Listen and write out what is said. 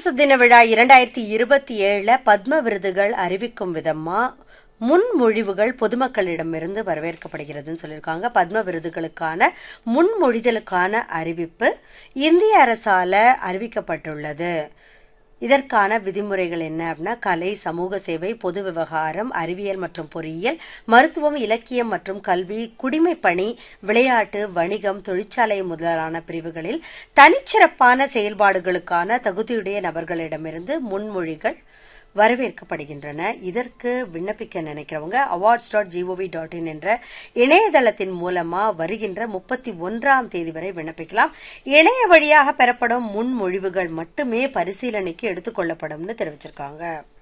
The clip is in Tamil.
குடியரசு தின விழா இரண்டாயிரத்தி இருபத்தி ஏழுல பத்ம விருதுகள் அறிவிக்கும் விதமா முன்மொழிவுகள் பொதுமக்களிடமிருந்து வரவேற்கப்படுகிறதுன்னு சொல்லியிருக்காங்க பத்ம விருதுகளுக்கான முன்மொழிதலுக்கான அறிவிப்பு இந்திய அரசால அறிவிக்கப்பட்டுள்ளது இதற்கான விதிமுறைகள் என்ன அப்படின்னா கலை சமூக சேவை பொது விவகாரம் அறிவியல் மற்றும் பொறியியல் மருத்துவம் இலக்கியம் மற்றும் கல்வி குடிமைப்பணி விளையாட்டு வணிகம் தொழிற்சாலை முதலான பிரிவுகளில் தனிச்சிறப்பான செயல்பாடுகளுக்கான தகுதியுடைய நபர்களிடமிருந்து முன்மொழிகள் வரவேற்கப்படுகின்றன இதற்கு விண்ணப்பிக்க நினைக்கிறவங்க awards dot GOV dot in என்ற இணையதளத்தின் மூலமா வருகின்ற முப்பத்தி ஒன்றாம் தேதி வரை விண்ணப்பிக்கலாம் இணைய வழியாக பெறப்படும் முன்மொழிவுகள் மட்டுமே பரிசீலனைக்கு எடுத்துக்கொள்ளப்படும்னு தெரிவிச்சிருக்காங்க